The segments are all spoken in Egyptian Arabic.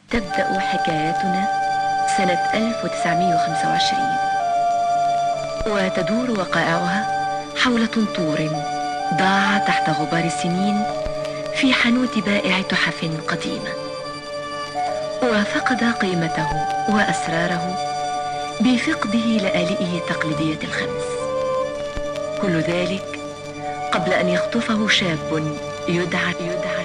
تبدأ حكاياتنا سنة 1925 وتدور وقائعها حول طنطور ضاع تحت غبار السنين في حانوت بائع تحف قديمة وفقد قيمته وأسراره بفقده لآلئه التقليدية الخمس كل ذلك قبل أن يخطفه شاب يدعى يدعى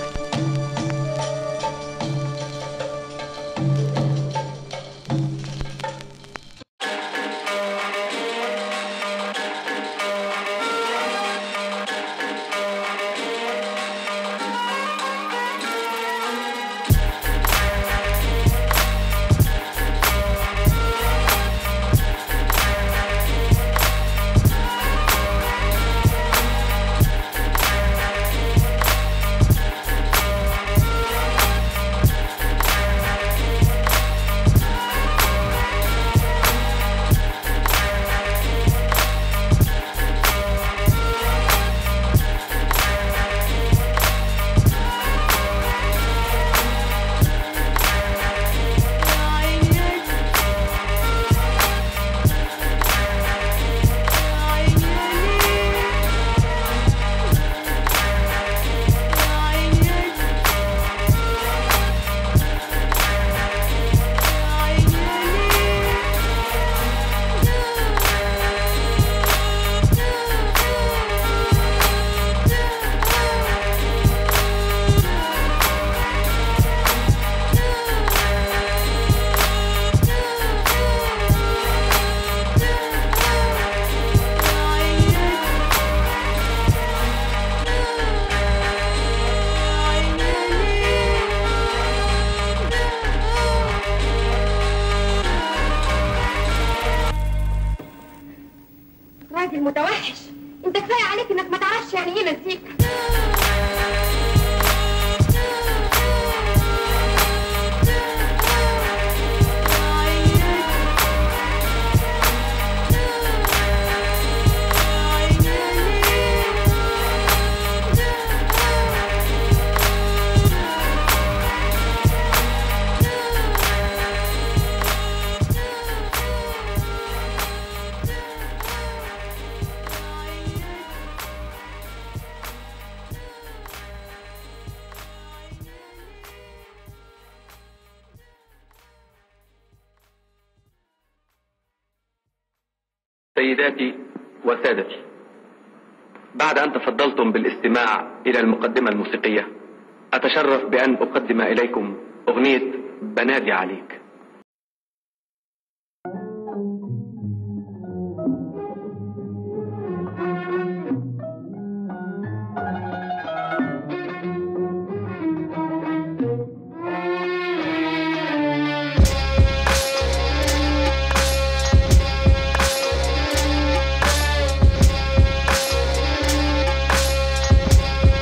راجل متوحش انت كفايه عليك انك ما تعرفش يعني ايه مزيكا سيداتي وسادتي بعد أن تفضلتم بالاستماع إلى المقدمة الموسيقية أتشرف بأن أقدم إليكم أغنية بنادي عليك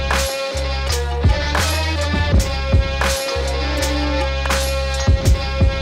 Thank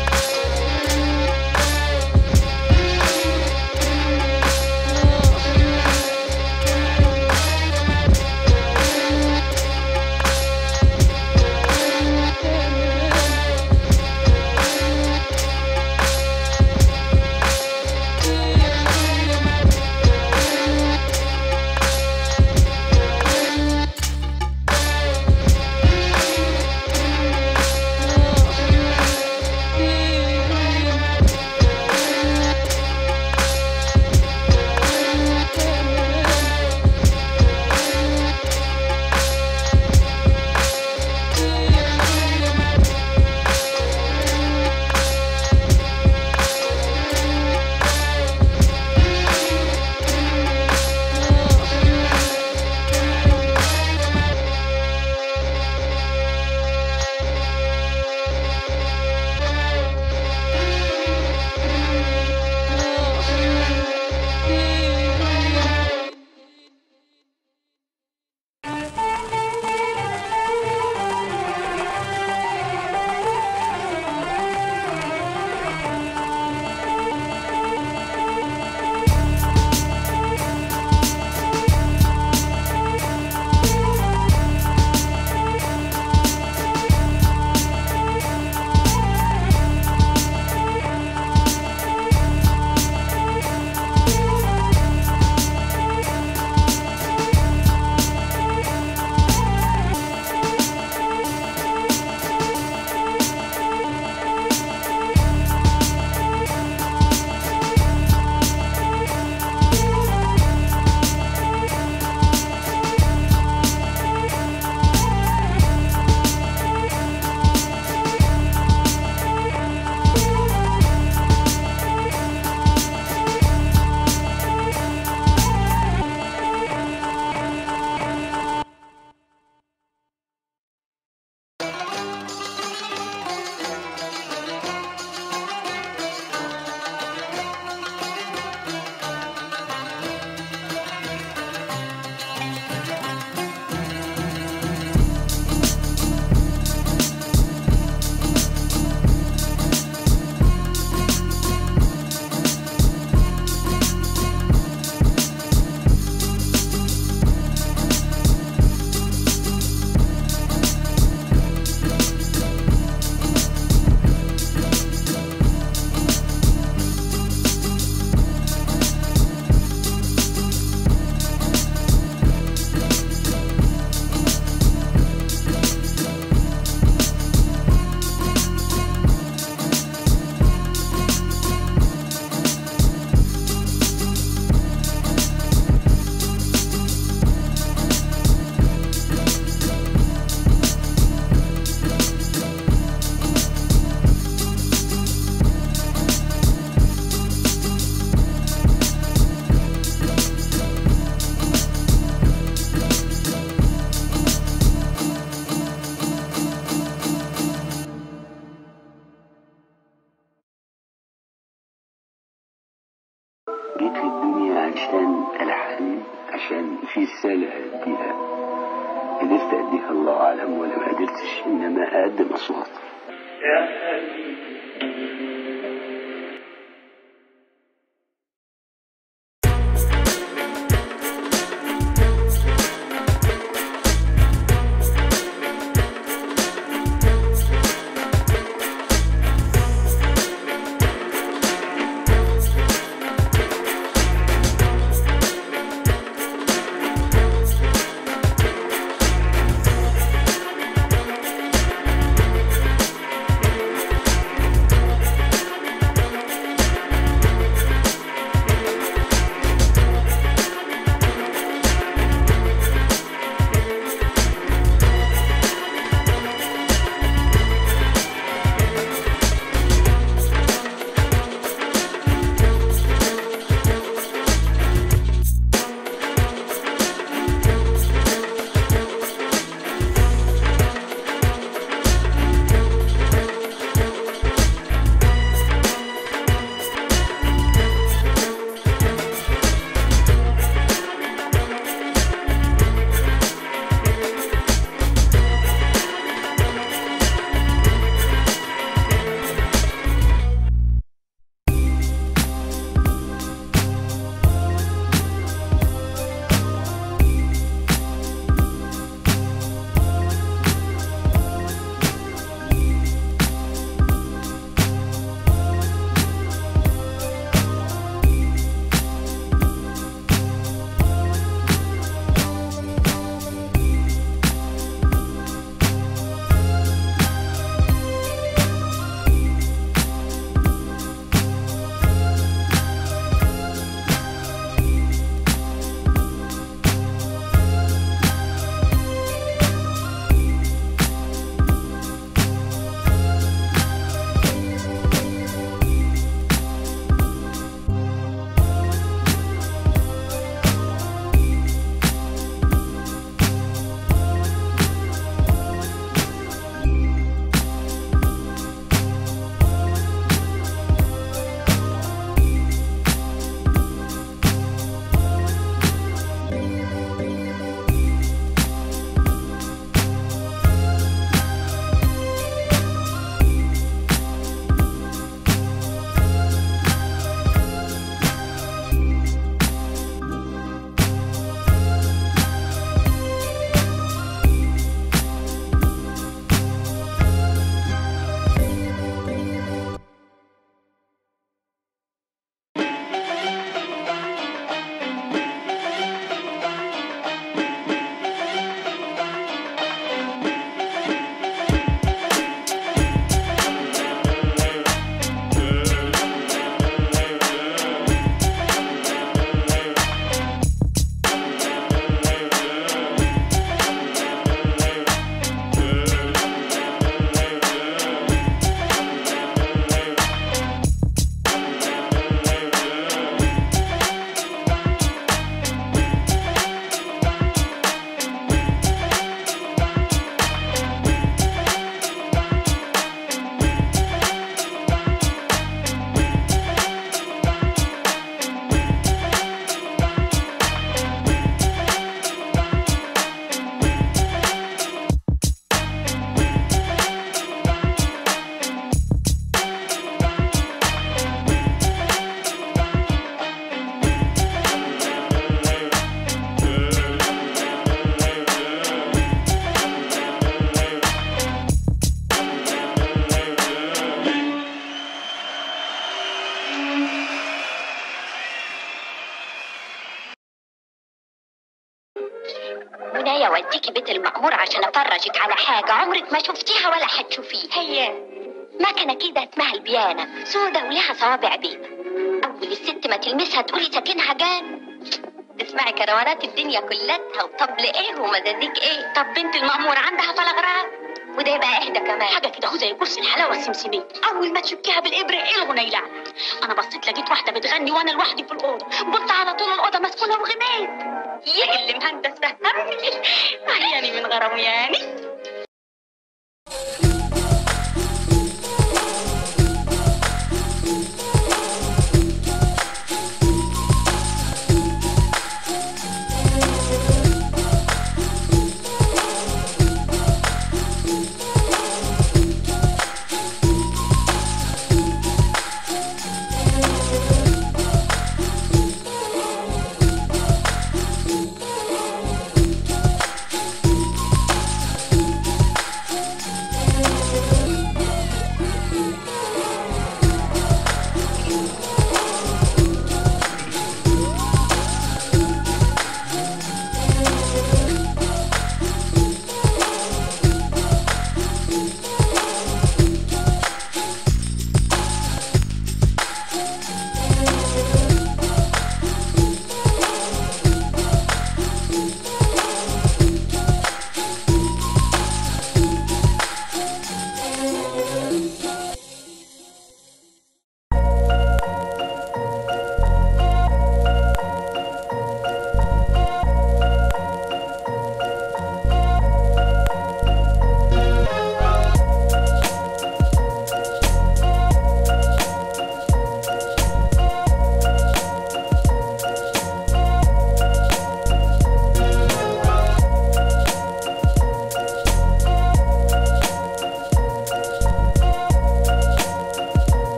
جيت في الدنيا عشان ألحن عشان في رسالة أديها قدرت أديها الله أعلم ولا ما قدرتش إنما أقدم أصوات منايا وديكي بيت المأمور عشان افرجك على حاجة عمرك ما شفتيها ولا هتشوفيها هي مكنة كده اسمها البيانة سودة وليها صوابع بيضة أول الست ما تلمسها تقولي ساكنها جان تسمعي كروانات الدنيا كلها وطبل ايه ومزازيك ايه طب بنت المأمور عندها فلغرات وده يبقى اهدى كمان حاجه كده اهو زي كرسي الحلاوه السمسميه اول ما تشكيها بالابره ايه الغنى يلعب انا بصيت لقيت واحده بتغني وانا لوحدي في الاوضه قلت على طول الاوضه مسكونه وغميت يا اللي مهندس فهمني عياني من غرام يعني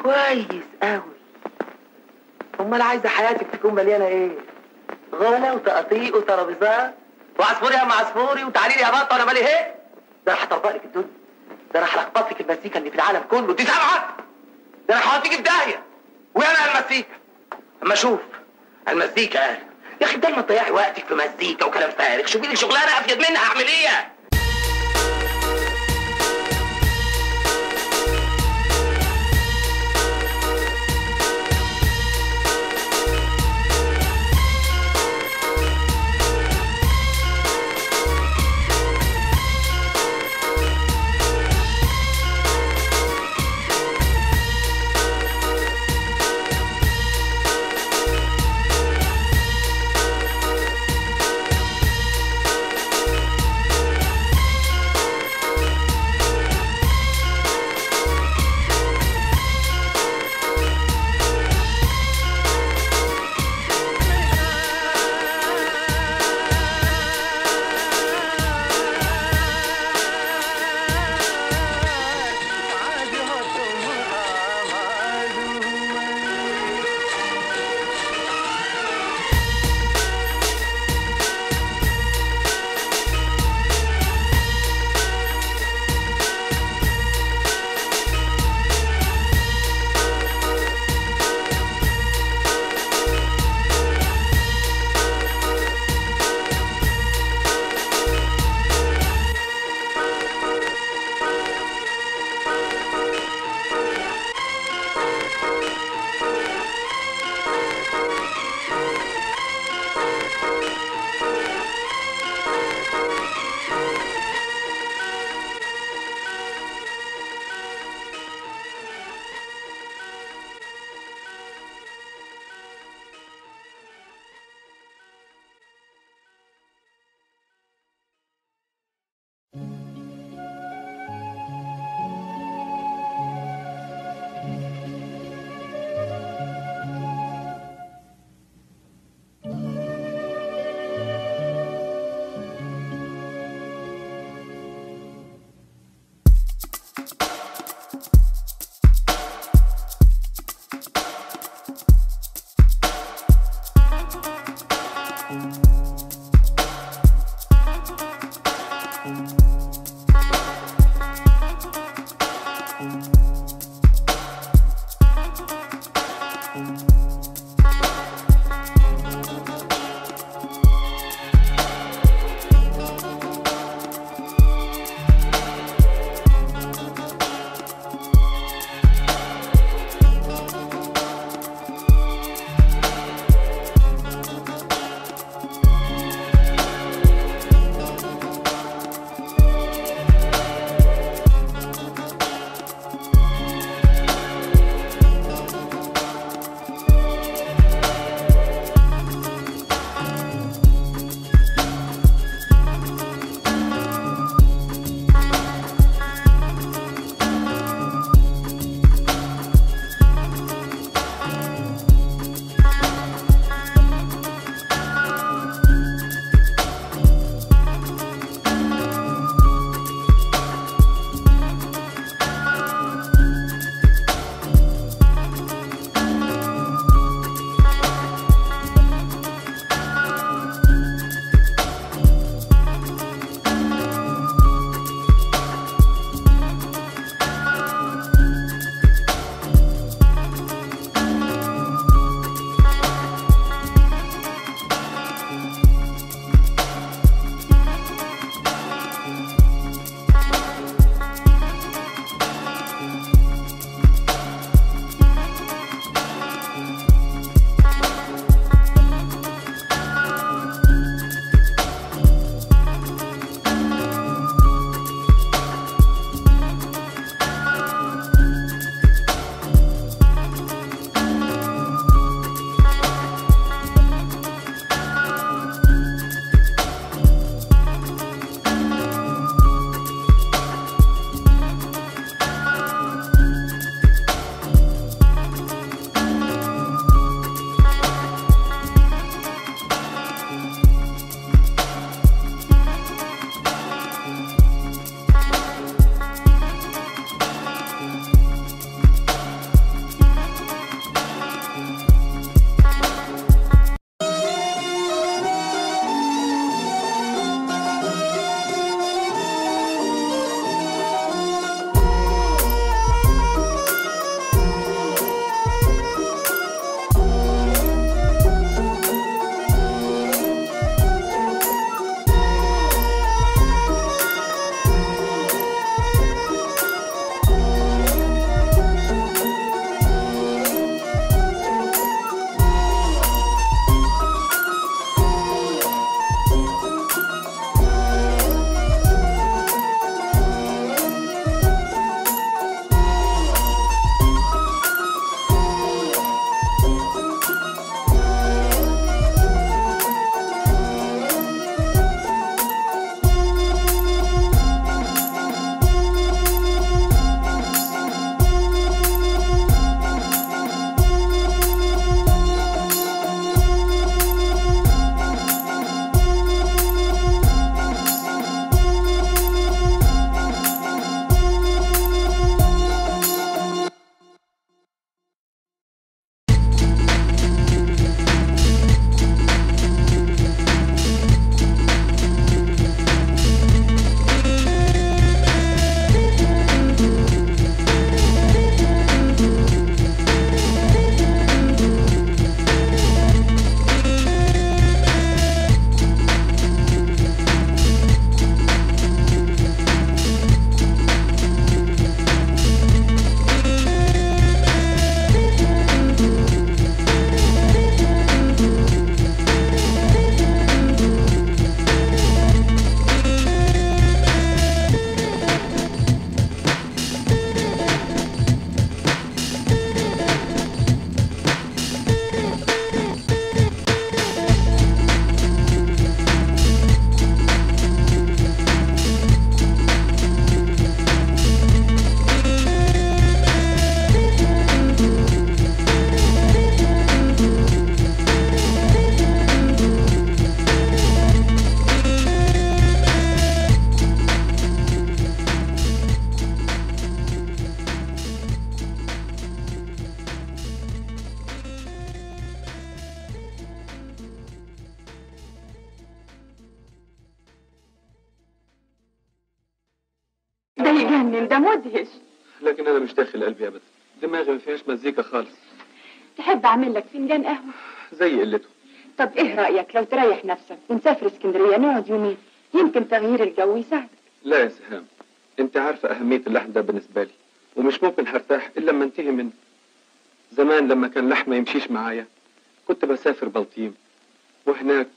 كويس قوي امال عايزه حياتك تكون مليانه ايه غنى وتقطيق وترابيزات وعصفوري يا ام عصفوري وتعالي لي يا بطه وانا مالي ايه ده انا هطبق لك الدنيا ده انا هلخبط لك المزيكا اللي في العالم كله دي سامعه ده انا هوديك في داهيه وانا المزيكا اما اشوف المزيكا قال يا اخي بدل ما تضيعي وقتك في مزيكا وكلام فارغ شوفي لي شغلانه افيد منها اعمل ايه يجنن ده مدهش لكن انا مش داخل قلبي ابدا دماغي ما فيهاش مزيكا خالص تحب اعمل لك فنجان قهوه زي قلته طب ايه رايك لو تريح نفسك ونسافر اسكندريه نقعد يومين يمكن تغيير الجو يساعدك لا يا سهام انت عارفه اهميه اللحن ده بالنسبه لي ومش ممكن هرتاح الا لما انتهي منه زمان لما كان لحم ما يمشيش معايا كنت بسافر بلطيم وهناك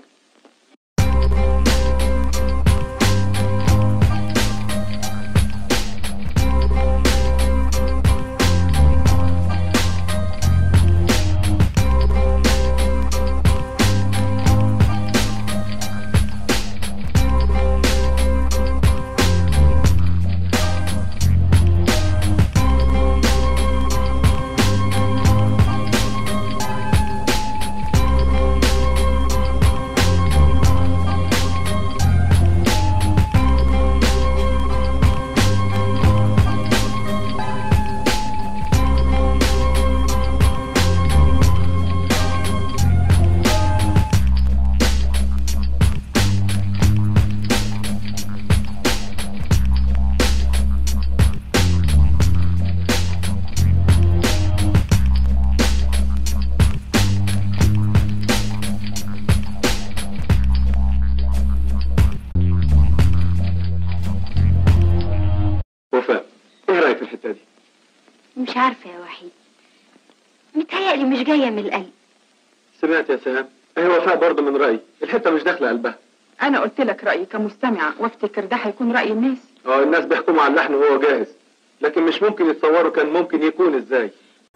وفاء ايه رايك في الحته دي مش عارفة يا وحيد متهيألي مش جاية من القلب سمعت يا سهام اهي وفاء برضه من رايي الحته مش داخله قلبها انا قلت لك رايي كمستمعه وافتكر ده هيكون راي الناس اه الناس بيحكموا على اللحن وهو جاهز لكن مش ممكن يتصوروا كان ممكن يكون ازاي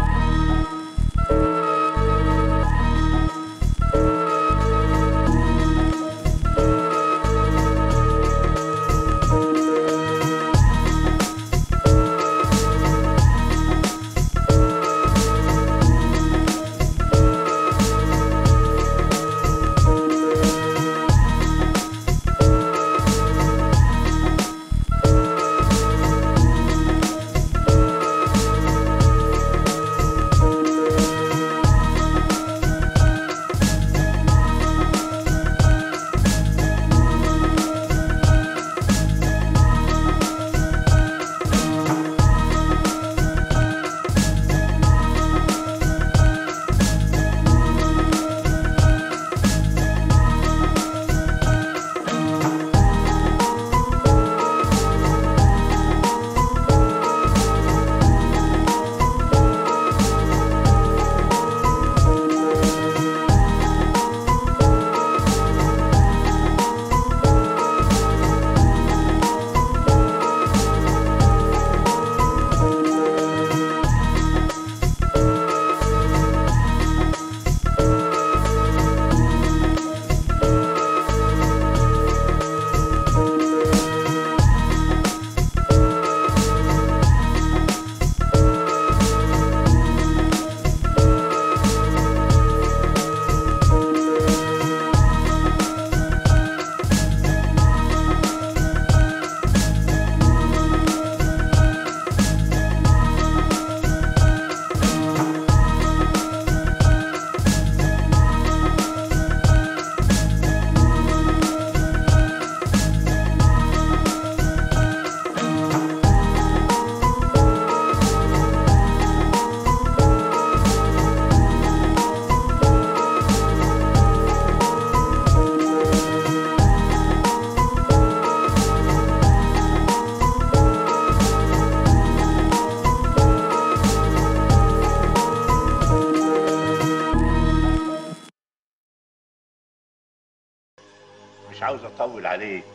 مش عاوز اطول عليك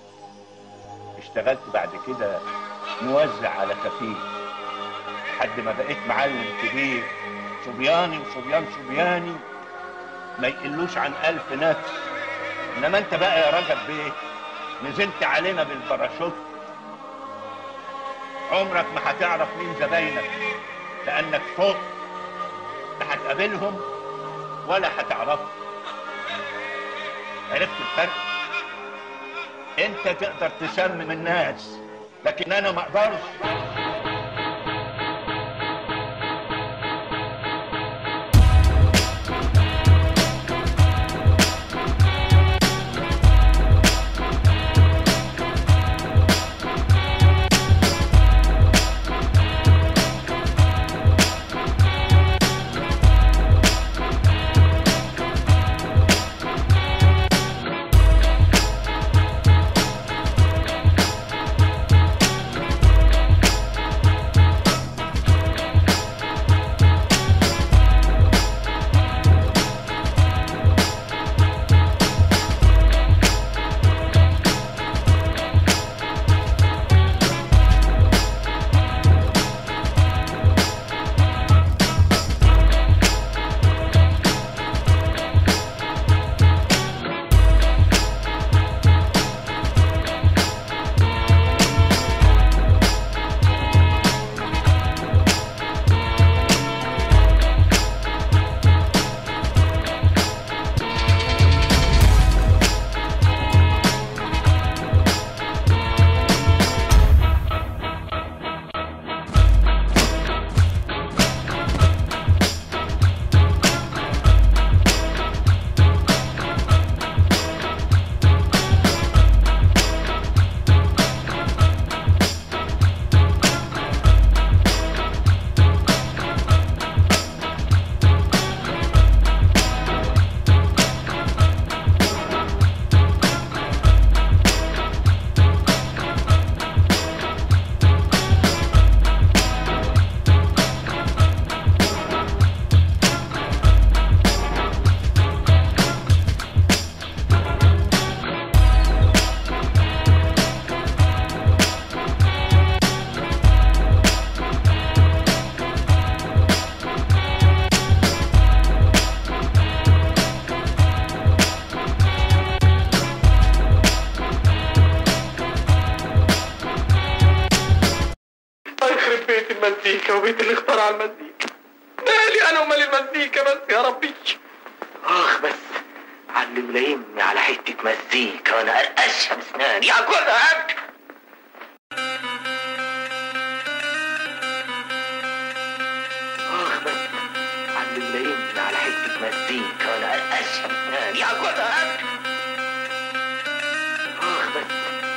اشتغلت بعد كده موزع على خفيف لحد ما بقيت معلم كبير صبياني وصبيان صبياني ما يقلوش عن ألف نفس إنما أنت بقى يا رجب بيه نزلت علينا بالباراشوت عمرك ما هتعرف مين زباينك لأنك فوق لا هتقابلهم ولا هتعرفهم عرفت الفرق؟ انت تقدر تسمم الناس لكن انا ما اقدرش انا على المزيكا مالي انا ومال المزيكا بس يا ربي اخ بس علم لايمني على حته مزيكا وانا ارقشها بسناني اكلها أبكي. اخ بس علم لايمني على حته مزيكا وانا ارقشها بسناني اكلها أبكي. اخ بس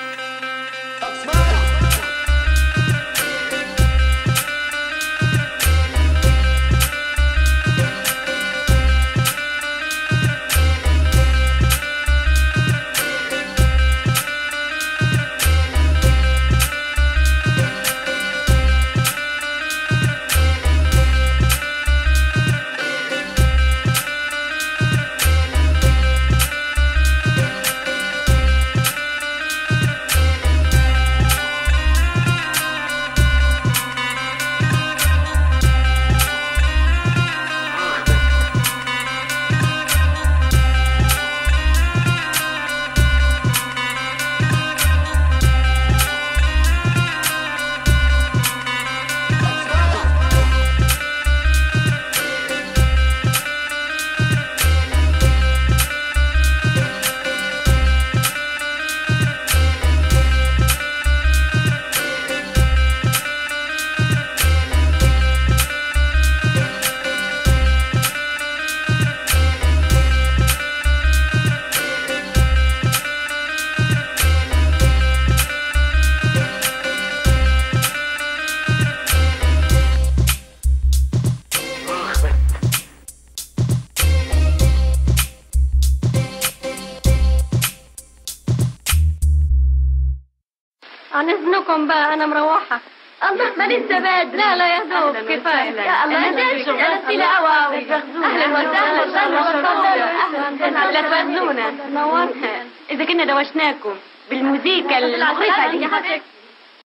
عن اذنكم بقى انا مروحه الله ما لسه باد لا لا يا دوب كفايه يا الله يا شغل انا تقيله قوي قوي اهلا وسهلا اهلا لا تفزونا نورنا اذا كنا دوشناكم بالموسيقى المخيفه دي